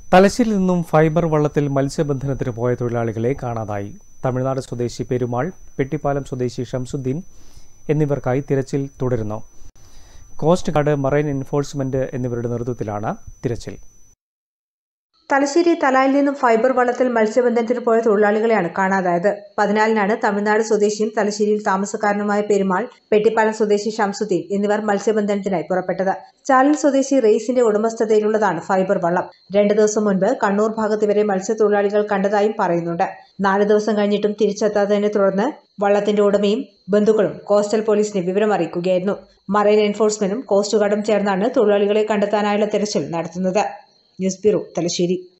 തലശ്ശേരിയിൽ നിന്നും ഫൈബർ വള്ളത്തിൽ മത്സ്യബന്ധനത്തിന് പോയ തൊഴിലാളികളെ കാണാതായി തമിഴ്നാട് സ്വദേശി പെരുമാൾ പെട്ടിപ്പാലം സ്വദേശി ഷംസുദ്ദീൻ എന്നിവർക്കായി തിരച്ചിൽ തുടരുന്നു കോസ്റ്റ് ഗാർഡ് മറൈൻ എൻഫോഴ്സ്മെന്റ് എന്നിവരുടെ നേതൃത്വത്തിലാണ് തിരച്ചിൽ തലശ്ശേരി തലായിൽ നിന്നും ഫൈബർ വള്ളത്തിൽ മത്സ്യബന്ധനത്തിന് പോയ തൊഴിലാളികളെയാണ് കാണാതായത് പതിനാലിനാണ് തമിഴ്നാട് സ്വദേശിയും തലശ്ശേരിയിൽ താമസക്കാരനുമായ പെരുമാൾ പെട്ടിപ്പാലം സ്വദേശി ഷംസുദ്ദീൻ എന്നിവർ മത്സ്യബന്ധനത്തിനായി പുറപ്പെട്ടത് ചാലിൽ സ്വദേശി റെയ്സിന്റെ ഉടമസ്ഥതയിലുള്ളതാണ് ഫൈബർ വള്ളം രണ്ടു ദിവസം മുൻപ് കണ്ണൂർ ഭാഗത്ത് ഇവരെ മത്സ്യത്തൊഴിലാളികൾ കണ്ടതായും പറയുന്നുണ്ട് നാല് ദിവസം കഴിഞ്ഞിട്ടും തിരിച്ചെത്താത്തതിനെ തുടർന്ന് വള്ളത്തിന്റെ ഉടമയും ബന്ധുക്കളും കോസ്റ്റൽ പോലീസിനെ വിവരം അറിയിക്കുകയായിരുന്നു മറൈൻ എൻഫോഴ്സ്മെന്റും കോസ്റ്റ് ഗാർഡും ചേർന്നാണ് തൊഴിലാളികളെ കണ്ടെത്താനായുള്ള തെരച്ചിൽ നടത്തുന്നത് ന്യൂസ് ബ്യൂറോ തലശ്ശേരി